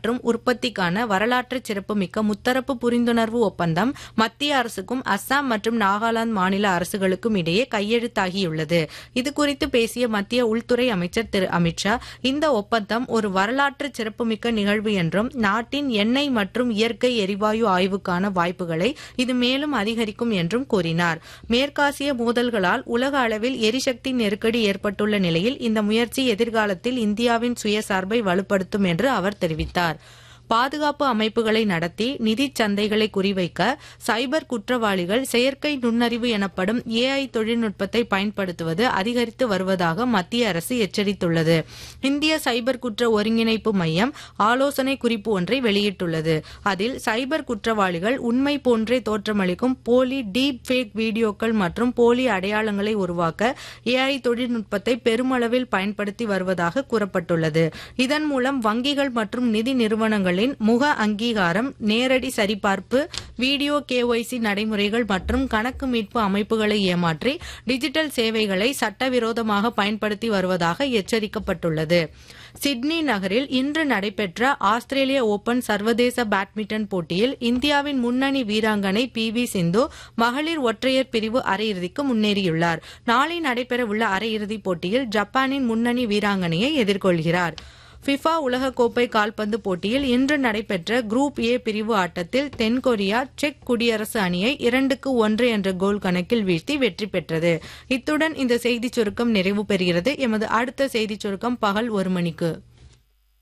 மற்றும் உற்பத்திக்கான வரலாற்று சிறப்புமிக்க முத்தரப்பு புரிந்துணர்வு ஒப்பந்தம் மத்திய அரசுக்கும் அஸ்ஸாம் மற்றும் நாகாலாந்து மாநில அரசுகளுக்கும் இடையே கையெழுத்தாகியுள்ளது இதுகுறித்து பேசிய மத்திய உள்துறை அமைச்சர் திரு அமித்ஷா இந்த ஒப்பந்தம் ஒரு வரலாற்று சிறப்புமிக்க நிகழ்வு என்றும் நாட்டின் எண்ணெய் மற்றும் இயற்கை எரிவாயு ஆய்வுக்கான வாய்ப்புகளை இது மேலும் அதிகரிக்கும் என்றும் கூறினார் மேற்காசிய மோதல்களால் உலக அளவில் எரிசக்தி நெருக்கடி ஏற்பட்டுள்ள நிலையில் இந்த முயற்சி எதிர்காலத்தில் இந்தியாவின் சுயசார்பை வலுப்படுத்தும் என்று அவர் தெரிவித்தார் பாதுகாப்பு அமைப்புகளை நடத்தி நிதிச் சந்தைகளை குறிவைக்க சைபர் குற்றவாளிகள் செயற்கை நுண்ணறிவு எனப்படும் ஏஐ தொழில்நுட்பத்தை பயன்படுத்துவது அதிகரித்து வருவதாக மத்திய அரசு எச்சரித்துள்ளது இந்திய சைபர் குற்ற ஒருங்கிணைப்பு மையம் ஆலோசனை குறிப்பு ஒன்றை வெளியிட்டுள்ளது அதில் சைபர் குற்றவாளிகள் உண்மை போன்றே தோற்றமளிக்கும் போலி டீப் ஃபேக் வீடியோக்கள் மற்றும் போலி அடையாளங்களை உருவாக்க ஏஐ தொழில்நுட்பத்தை பெருமளவில் பயன்படுத்தி வருவதாக கூறப்பட்டுள்ளது இதன் மூலம் வங்கிகள் மற்றும் நிதி நிறுவனங்கள் நிறுவனங்களின் முக அங்கீகாரம் நேரடி சரிபார்ப்பு வீடியோ கேஒய்சி நடைமுறைகள் மற்றும் கணக்கு மீட்பு அமைப்புகளை ஏமாற்றி டிஜிட்டல் சேவைகளை சட்டவிரோதமாக பயன்படுத்தி வருவதாக எச்சரிக்கப்பட்டுள்ளது சிட்னி நகரில் இன்று நடைபெற்ற ஆஸ்திரேலிய ஓபன் சர்வதேச பேட்மிண்டன் போட்டியில் இந்தியாவின் முன்னணி வீராங்கனை பி வி சிந்து மகளிர் ஒற்றையர் பிரிவு அரையிறுதிக்கு முன்னேறியுள்ளார் நாளை நடைபெறவுள்ள அரையிறுதிப் போட்டியில் ஜப்பானின் முன்னணி வீராங்கனையை எதிர்கொள்கிறார் ஃபிஃபா உலகக்கோப்பை கால்பந்து போட்டியில் இன்று நடைபெற்ற குரூப் ஏ பிரிவு ஆட்டத்தில் தென்கொரியா செக் குடியரசு அணியை இரண்டுக்கு ஒன்று என்ற கோல் கணக்கில் வீழ்த்தி வெற்றி பெற்றது இத்துடன் இந்த செய்திச் சுருக்கம் நிறைவு பெறுகிறது எமது அடுத்த செய்திச் சுருக்கம் பகல் ஒரு மணிக்கு